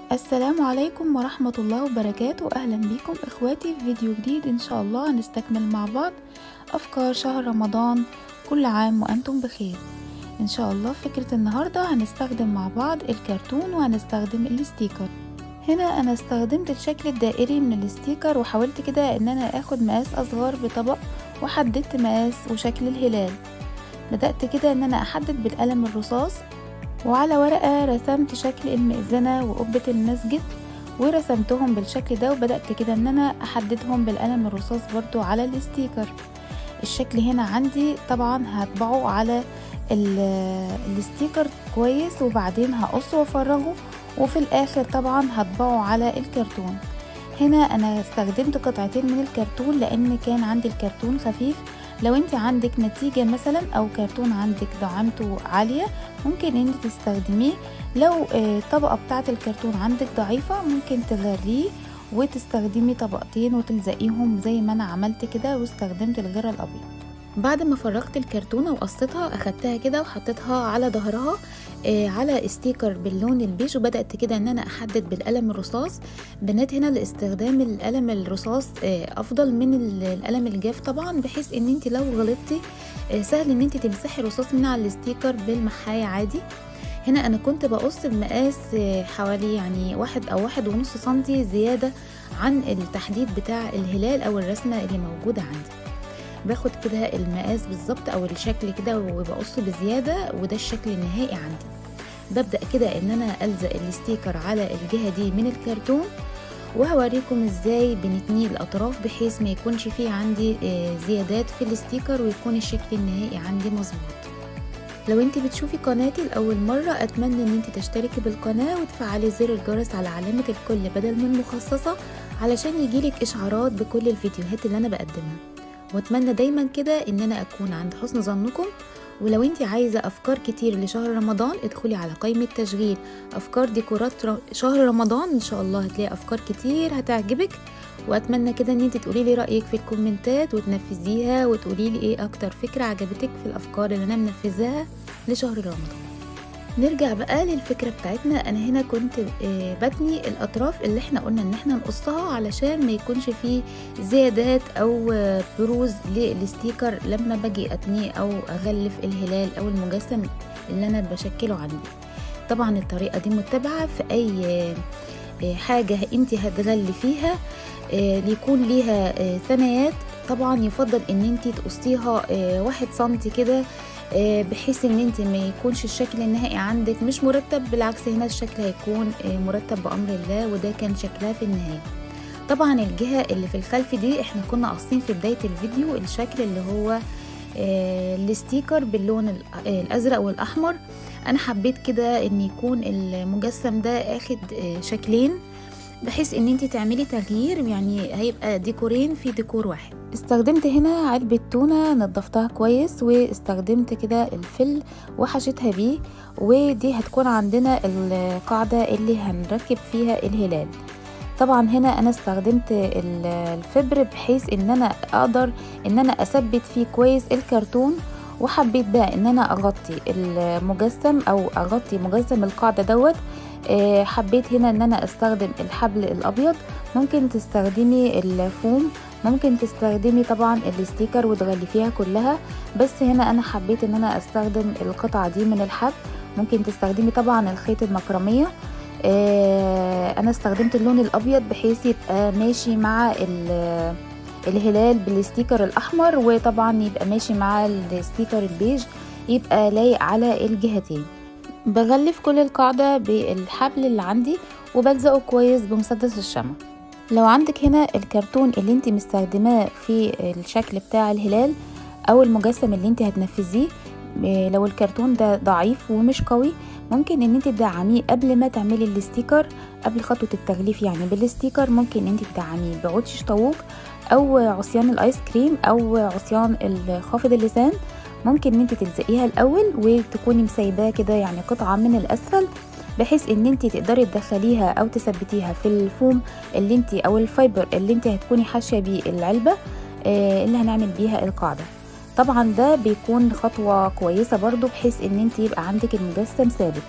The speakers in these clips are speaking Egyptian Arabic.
السلام عليكم ورحمة الله وبركاته أهلا بكم إخواتي في فيديو جديد إن شاء الله هنستكمل مع بعض أفكار شهر رمضان كل عام وأنتم بخير إن شاء الله فكرة النهاردة هنستخدم مع بعض الكرتون وهنستخدم الستيكر هنا أنا استخدمت الشكل الدائري من الستيكر وحاولت كده إن أنا أخد مقاس أصغر بطبق وحددت مقاس وشكل الهلال بدأت كده إن أنا أحدد بالقلم الرصاص وعلى ورقة رسمت شكل المئذنة وقبة المسجد ورسمتهم بالشكل ده وبدأت كده ان انا احددهم بالقلم الرصاص برضو على الستيكر الشكل هنا عندي طبعا هطبعه على الستيكر كويس وبعدين هقصه وافرغه وفي الاخر طبعا هطبعه على الكرتون هنا انا استخدمت قطعتين من الكرتون لان كان عندي الكرتون خفيف لو انت عندك نتيجة مثلا او كرتون عندك دعامته عالية ممكن انت تستخدميه لو الطبقة بتاعة الكرتون عندك ضعيفة ممكن تغريه وتستخدمي طبقتين وتلزقيهم زي ما انا عملت كده واستخدمت الغيرة الابيض بعد ما فرغت الكرتونة وقصيتها اخدتها كده وحطيتها على ظهرها آه على ستيكر باللون البيج وبدأت كده ان انا احدد بالقلم الرصاص بنات هنا لاستخدام القلم الرصاص آه افضل من القلم الجاف طبعا بحيث ان انت لو غلطتي آه سهل ان انت تمسحي الرصاص من على الستيكر بالمحاية عادي هنا انا كنت بقص بمقاس حوالي يعني واحد او واحد ونص سنتي زيادة عن التحديد بتاع الهلال او الرسمة اللي موجودة عندي باخد كده المقاس بالظبط او الشكل كده وبقصه بزيادة وده الشكل النهائي عندي ببدأ كده ان انا الزق الستيكر على الجهة دي من الكرتون وهوريكم ازاي بنتنيه الاطراف بحيث ما يكونش فيه عندي زيادات في الستيكر ويكون الشكل النهائي عندي مظبوط لو انت بتشوفي قناتي لاول مرة اتمنى ان انت تشتركي بالقناة وتفعلي زر الجرس على علامة الكل بدل من مخصصة علشان يجيلك اشعارات بكل الفيديوهات اللي انا بقدمها واتمنى دايما كده ان انا اكون عند حسن ظنكم ولو انت عايزة افكار كتير لشهر رمضان ادخلي على قائمة تشغيل افكار ديكورات شهر رمضان ان شاء الله هتلاقي افكار كتير هتعجبك واتمنى كده ان انت تقولي لي رايك في الكومنتات وتنفذيها وتقولي لي ايه اكتر فكره عجبتك في الافكار اللي انا منفذاها لشهر رمضان نرجع بقى للفكرة بتاعتنا انا هنا كنت بتني الاطراف اللي احنا قلنا ان احنا نقصها علشان ما يكونش فيه زيادات او بروز للستيكر لما باجي اتنيه او اغلف الهلال او المجسم اللي انا بشكله عندي طبعا الطريقة دي متبعة في اي حاجة انت هتغلفيها ليكون ليها ثنايات طبعا يفضل ان انت تقصيها واحد سنتي كده بحيث ان انت ما يكونش الشكل النهائي عندك مش مرتب بالعكس هنا الشكل هيكون مرتب بامر الله وده كان شكلها في النهايه طبعا الجهه اللي في الخلف دي احنا كنا قاصين في بدايه الفيديو الشكل اللي هو الستيكر باللون الازرق والاحمر انا حبيت كده ان يكون المجسم ده اخد شكلين بحيث ان انت تعملي تغيير يعني هيبقى ديكورين في ديكور واحد استخدمت هنا علبة تونة نضفتها كويس واستخدمت كده الفل وحشتها بيه ودي هتكون عندنا القاعدة اللي هنركب فيها الهلال طبعا هنا انا استخدمت الفبر بحيث ان انا اقدر ان انا اثبت فيه كويس الكرتون وحبيت بقى ان انا اغطي المجسم او اغطي مجسم القاعدة دوت حبيت هنا ان انا استخدم الحبل الابيض ممكن تستخدمي الفوم ممكن تستخدمي طبعا الستيكر وتغلفيها كلها بس هنا انا حبيت ان انا استخدم القطعة دي من الحبل ممكن تستخدمي طبعا الخيط المكرمية انا استخدمت اللون الابيض بحيث يبقى ماشي مع الهلال بالستيكر الاحمر وطبعا يبقى ماشي مع الستيكر البيج يبقى لايق على الجهتين بغلف كل القاعدة بالحبل اللي عندي وبلزقه كويس بمسدس الشمع لو عندك هنا الكرتون اللي انت مستخدماه في الشكل بتاع الهلال او المجسم اللي انت هتنفذيه لو الكرتون ده ضعيف ومش قوي ممكن ان انت تدعميه قبل ما تعملي الستيكر قبل خطوة التغليف يعني بالستيكر ممكن ان انت تدعميه بعود شطووك او عصيان الايس كريم او عصيان خافض اللسان ممكن ان انت تلزقيها الاول وتكوني مسيباه كده يعني قطعه من الاسفل بحيث ان انت تقدري تدخليها او تثبتيها في الفوم اللي انت او الفايبر اللي انت هتكوني حاشيه بيه العلبه اللي هنعمل بيها القاعده طبعا ده بيكون خطوه كويسه برضو بحيث ان انت يبقى عندك المجسم ثابت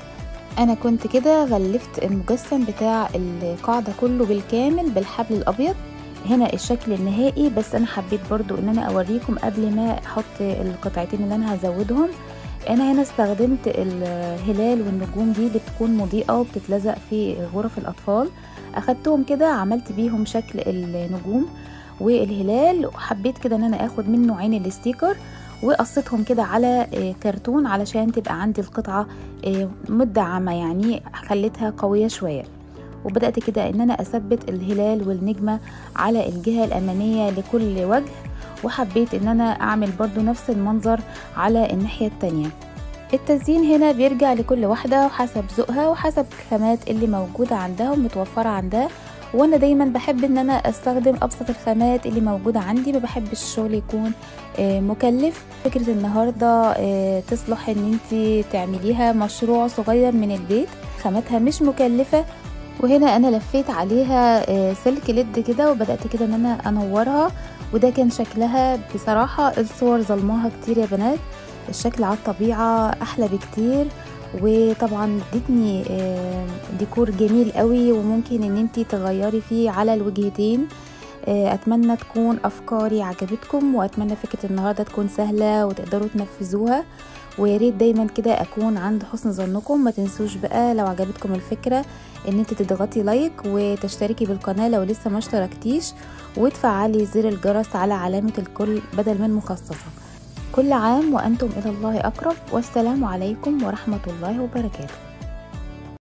انا كنت كده غلفت المجسم بتاع القاعدة كله بالكامل بالحبل الابيض هنا الشكل النهائي بس انا حبيت برضو ان انا اوريكم قبل ما احط القطعتين اللي انا هزودهم انا هنا استخدمت الهلال والنجوم دي بتكون مضيئة وبتتلزق في غرف الاطفال اخدتهم كده عملت بيهم شكل النجوم والهلال وحبيت كده ان انا اخد منه عين الاستيكر وقصيتهم كده على كرتون علشان تبقى عندي القطعة مدعمة يعني خليتها قوية شوية وبدأت كده ان انا اثبت الهلال والنجمة على الجهة الامامية لكل وجه وحبيت ان انا اعمل برضو نفس المنظر على الناحية التانية التزيين هنا بيرجع لكل واحدة وحسب ذوقها وحسب الخامات اللي موجودة عندها ومتوفرة عندها وانا دايما بحب ان انا استخدم ابسط الخامات اللي موجودة عندي ما بحبش الشغل يكون مكلف فكرة النهاردة تصلح ان انت تعمليها مشروع صغير من البيت خاماتها مش مكلفة وهنا انا لفيت عليها سلك ليد كده وبدأت كده ان انا انورها وده كان شكلها بصراحة الصور ظلماها كتير يا بنات الشكل على الطبيعة احلى بكتير وطبعا ادتني ديكور جميل قوي وممكن ان انتي تغيري فيه على الوجهتين اتمنى تكون افكاري عجبتكم واتمنى فكره النهارده تكون سهله وتقدروا تنفذوها ويا ريت دايما كده اكون عند حسن ظنكم ما تنسوش بقى لو عجبتكم الفكره ان انت تضغطي لايك وتشتركي بالقناه لو لسه ما اشتركتيش وتفعلي زر الجرس على علامه الكل بدل من مخصصه كل عام وأنتم إلى الله أقرب والسلام عليكم ورحمة الله وبركاته